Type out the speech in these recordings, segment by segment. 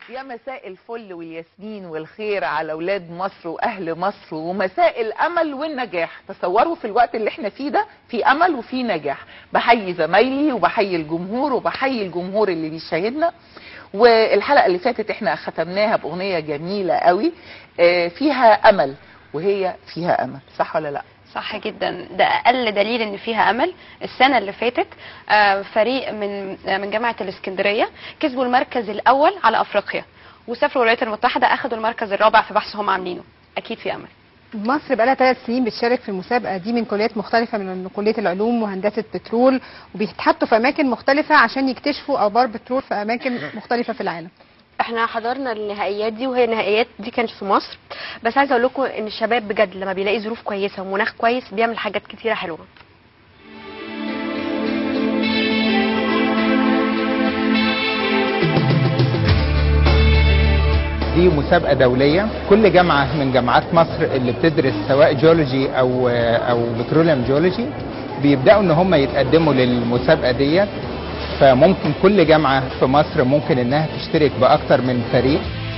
يا مساء الفل والياسمين والخير على اولاد مصر واهل مصر ومساء الامل والنجاح تصوروا في الوقت اللي احنا فيه ده في امل وفي نجاح بحيي زمايلي وبحيي الجمهور وبحيي الجمهور اللي بيشاهدنا والحلقه اللي فاتت احنا ختمناها باغنيه جميله قوي آه، فيها امل وهي فيها امل صح ولا لا صح جدا ده اقل دليل ان فيها امل السنه اللي فاتت آه، فريق من آه، من جامعه الاسكندريه كسبوا المركز الاول على افريقيا وسافروا الولايات المتحده اخذوا المركز الرابع في بحث هم عاملينه اكيد في امل مصر بقى لها ثلاث سنين بتشارك في المسابقه دي من كليات مختلفه من كليه العلوم وهندسه بترول وبيتحطوا في اماكن مختلفه عشان يكتشفوا ابار بترول في اماكن مختلفه في العالم احنا حضرنا النهائيات دي وهي النهائيات دي كانت في مصر بس عايزه اقول لكم ان الشباب بجد لما بيلاقي ظروف كويسه ومناخ كويس بيعمل حاجات كتيره حلوه دي مسابقة دولية كل جامعة من جامعات مصر اللي بتدرس سواء جيولوجي أو أو بتروليوم جيولوجي بيبدأوا إن هم يتقدموا للمسابقة ديت فممكن كل جامعة في مصر ممكن إنها تشترك بأكتر من فريق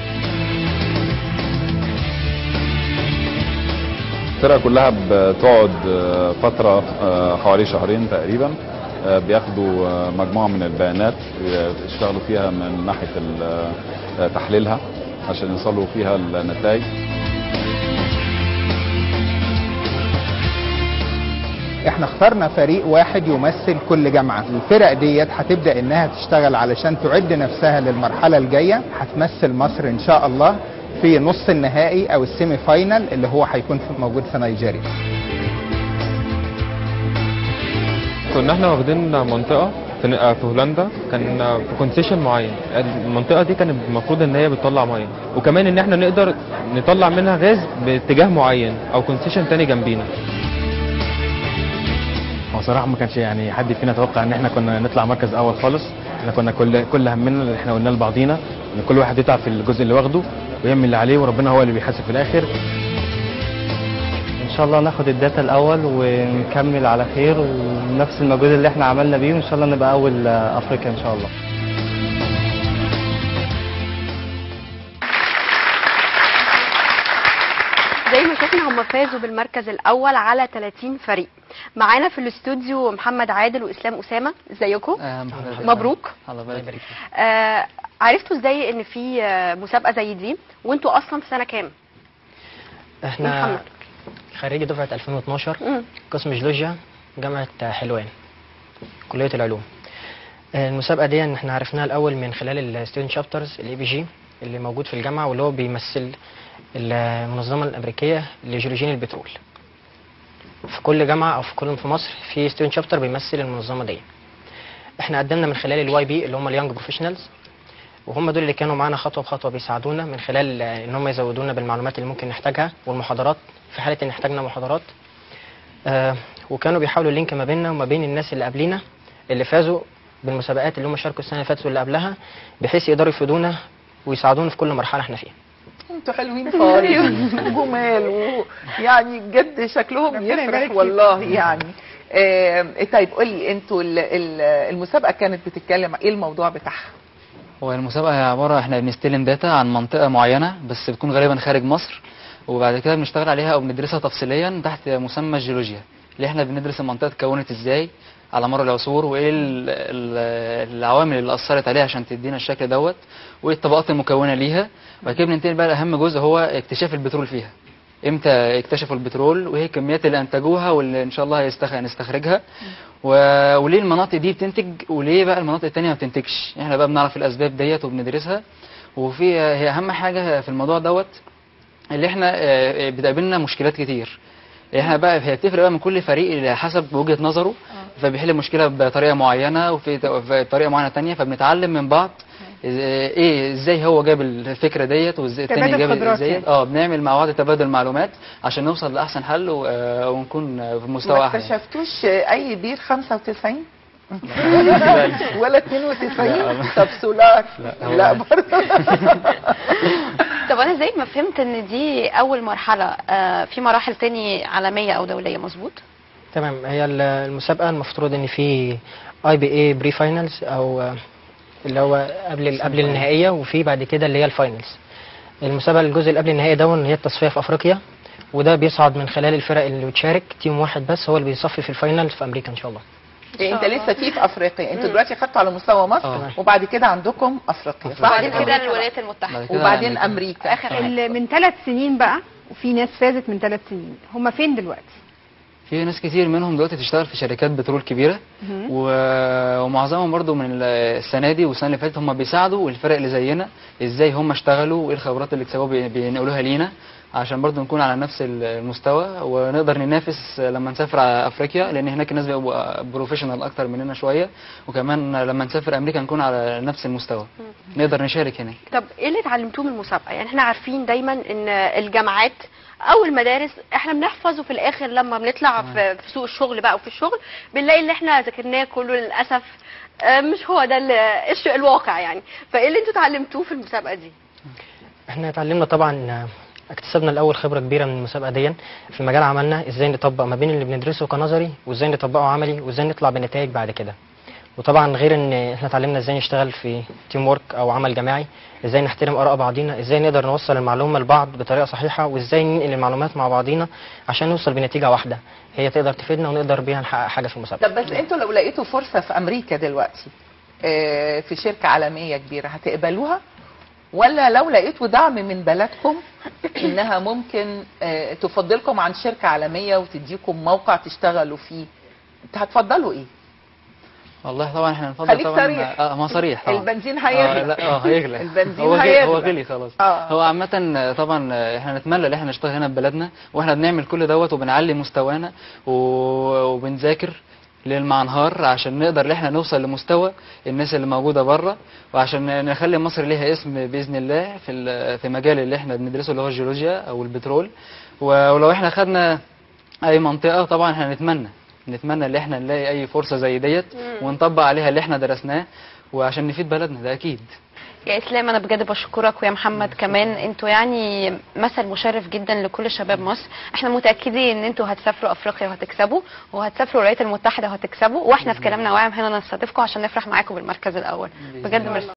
الفرقة كلها بتقعد آه، فترة آه، حوالي شهرين تقريبا آه، بياخدوا آه، مجموعة من البيانات آه، يشتغلوا فيها من ناحية ال- آه، تحليلها عشان يوصلوا فيها النتائج احنا اخترنا فريق واحد يمثل كل جامعة الفرق ديت هتبدأ انها تشتغل علشان تعد نفسها للمرحلة الجاية هتمثل مصر ان شاء الله في نص النهائي او السيمي فاينل اللي هو هيكون في- موجود في نيجيريا كنا احنا واخدين منطقة في في هولندا كان في كونسيشن معين المنطقة دي كانت المفروض ان هي بتطلع مية وكمان ان احنا نقدر نطلع منها غاز باتجاه معين او كونسيشن تاني جنبينا هو صراحة ما كانش يعني حد فينا يتوقع ان احنا كنا نطلع مركز اول خالص احنا كنا كل كل همنا اللي احنا قلناه لبعضينا ان كل واحد يتعب في الجزء اللي واخده ويعمل اللي عليه وربنا هو اللي بيحاسب في الاخر ان شاء الله ناخد الداتا الاول ونكمل على خير ونفس المجهود اللي احنا عملنا بيه وان شاء الله نبقى اول افريقيا ان شاء الله زي ما شفنا هم فازوا بالمركز الاول على 30 فريق معانا في الاستوديو محمد عادل واسلام اسامه ازيكم مبروك الله يبارك فيك آه عرفتوا ازاي ان في آه، مسابقه زي دي وانتوا اصلا في سنه كام احنا محمد. خريجي دفعة 2012 مم. قسم جيولوجيا جامعة حلوان كلية العلوم آه، المسابقة دي إن احنا عرفناها الأول من خلال الستودنت شابترز الاي بي جي اللي موجود في الجامعة واللي هو بيمثل المنظمة الأمريكية لجيولوجيين البترول في كل جامعة أو في كل في مصر في ستودنت شابتر بيمثل المنظمة دي احنا قدمنا من خلال الواي بي اللي هم اليانج بروفيشنالز وهم دول اللي كانوا معانا خطوه بخطوه بيساعدونا من خلال آه، ان هم يزودونا بالمعلومات اللي ممكن نحتاجها والمحاضرات في حاله ان احتاجنا محاضرات آه وكانوا بيحاولوا اللينك ما بيننا وما بين الناس اللي قبلينا اللي فازوا بالمسابقات اللي هم شاركوا السنه اللي فاتت واللي قبلها بحيث يقدروا يفيدونا ويساعدونا في كل مرحله احنا فيها انتوا حلوين خالص جمال ويعني بجد شكلهم ربنا يبارك يفرح فيكم. والله يعني آه طيب قولي انتوا ال- ال- المسابقه كانت بتتكلم ايه الموضوع بتاعها هو المسابقة هي عبارة احنا بنستلم داتا عن منطقة معينة بس بتكون غالبا خارج مصر وبعد كده بنشتغل عليها او بندرسها تفصيليا تحت مسمى الجيولوجيا اللي احنا بندرس المنطقة اتكونت ازاي على مر العصور وايه ال- ال- العوامل اللي اثرت عليها عشان تدينا الشكل دوت وايه الطبقات المكونة ليها وبعد كده بننتقل بقى لاهم جزء هو اكتشاف البترول فيها امتى اكتشفوا البترول وايه الكميات اللي انتجوها واللي ان شاء الله هيستخ- هنستخرجها و... وليه المناطق دي بتنتج وليه بقى المناطق التانية ما بتنتجش احنا بقى بنعرف الاسباب ديت وبندرسها وفي هي اهم حاجة في الموضوع دوت اللي احنا آه، بتقابلنا مشكلات كتير احنا بقى هي بتفرق بقى من كل فريق حسب وجهة نظره فبيحل المشكلة بطريقة معينة وفي ط- في طريقة معينة تانية فبنتعلم من بعض إز- ايه ازاي هو جاب الفكرة ديت وازاي التاني تبادل جاب خبرات ازاي يعني. اه بنعمل مع بعض تبادل معلومات عشان نوصل لاحسن حل و- آه، ونكون في مستوى ما احسن اكتشفتوش اي بير 95 ولا 92 طب سولار لا، هو لا عادي. برضه طب انا زي ما فهمت ان دي اول مرحله آه في مراحل تاني عالميه او دوليه مظبوط تمام هي ال- المسابقه المفروض ان في اي بي اي بري فاينلز او اللي هو قبل قبل النهائيه وفي بعد كده اللي هي الفاينلز المسابقه الجزء اللي قبل النهائي ده هي التصفيه في افريقيا وده بيصعد من خلال الفرق اللي بتشارك تيم واحد بس هو اللي بيصفي في الفاينل في امريكا ان شاء الله إيه انت لسه في في افريقيا انتوا دلوقتي خدتوا على مستوى مصر آه. وبعد كده عندكم افريقيا صح وبعدين كده الولايات المتحده وبعدين امريكا اخر اللي من ثلاث سنين بقى وفي ناس فازت من ثلاث سنين هم فين دلوقتي؟ في ناس كتير منهم دلوقتي تشتغل في شركات بترول كبيره مهم. و- ومعظمهم برضو من ال- السنه دي والسنه اللي فاتت هم بيساعدوا الفرق اللي زينا ازاي هم اشتغلوا وايه الخبرات اللي اكتسبوها بي- بينقلوها لينا عشان برضو نكون على نفس ال- المستوى ونقدر ننافس لما نسافر على افريقيا لان هناك الناس بيبقوا بروفيشنال اكتر مننا شويه وكمان لما نسافر امريكا نكون على نفس المستوى نقدر نشارك هناك طب ايه اللي اتعلمتوه من المسابقه يعني احنا عارفين دايما ان الجامعات او المدارس احنا بنحفظ وفي الاخر لما بنطلع في في سوق الشغل بقى وفي الشغل بنلاقي اللي احنا ذاكرناه كله للاسف آه، مش هو ده ال- الش- الواقع يعني فايه اللي انتوا اتعلمتوه في المسابقه دي احنا اتعلمنا طبعا آه، اكتسبنا الاول خبره كبيره من المسابقه دي في مجال عملنا ازاي نطبق ما بين اللي بندرسه كنظري وازاي نطبقه عملي وازاي نطلع بنتائج بعد كده وطبعا غير ان احنا اتعلمنا ازاي نشتغل في تيم وورك او عمل جماعي ازاي نحترم اراء بعضينا ازاي نقدر نوصل المعلومه لبعض بطريقه صحيحه وازاي ننقل المعلومات مع بعضينا عشان نوصل بنتيجه واحده هي تقدر تفيدنا ونقدر بيها نحقق حاجه في المسابقه طب بس انتوا لو لقيتوا فرصه في امريكا دلوقتي آه، في شركه عالميه كبيره هتقبلوها ولا لو لقيتوا دعم من بلدكم انها ممكن آه، تفضلكم عن شركه عالميه وتديكم موقع تشتغلوا فيه انت هتفضلوا ايه والله طبعا احنا نفضل خليك طبعا صريح. اه ما صريح طبعا البنزين آه هيغلى لا اه هيغلى البنزين هو غلي هو هيغلى. غلي خلاص آه. هو عامة طبعا احنا نتمنى ان احنا نشتغل هنا في بلدنا واحنا بنعمل كل دوت وبنعلي مستوانا و- وبنذاكر ليل مع نهار عشان نقدر ان احنا نوصل لمستوى الناس اللي موجوده بره وعشان نخلي مصر ليها اسم باذن الله في ال- في مجال اللي احنا بندرسه اللي هو الجيولوجيا او البترول و- ولو احنا خدنا اي منطقه طبعا احنا نتمنى نتمنى ان احنا نلاقي اي فرصه زي ديت ونطبق عليها اللي احنا درسناه وعشان نفيد بلدنا ده اكيد يا اسلام انا بجد بشكرك ويا محمد كمان انتوا يعني مثل مشرف جدا لكل شباب مصر احنا متاكدين ان انتوا هتسافروا افريقيا وهتكسبوا وهتسافروا الولايات المتحده وهتكسبوا واحنا في كلامنا واعم هنا نستضيفكم عشان نفرح معاكم بالمركز الاول بجد ميرسي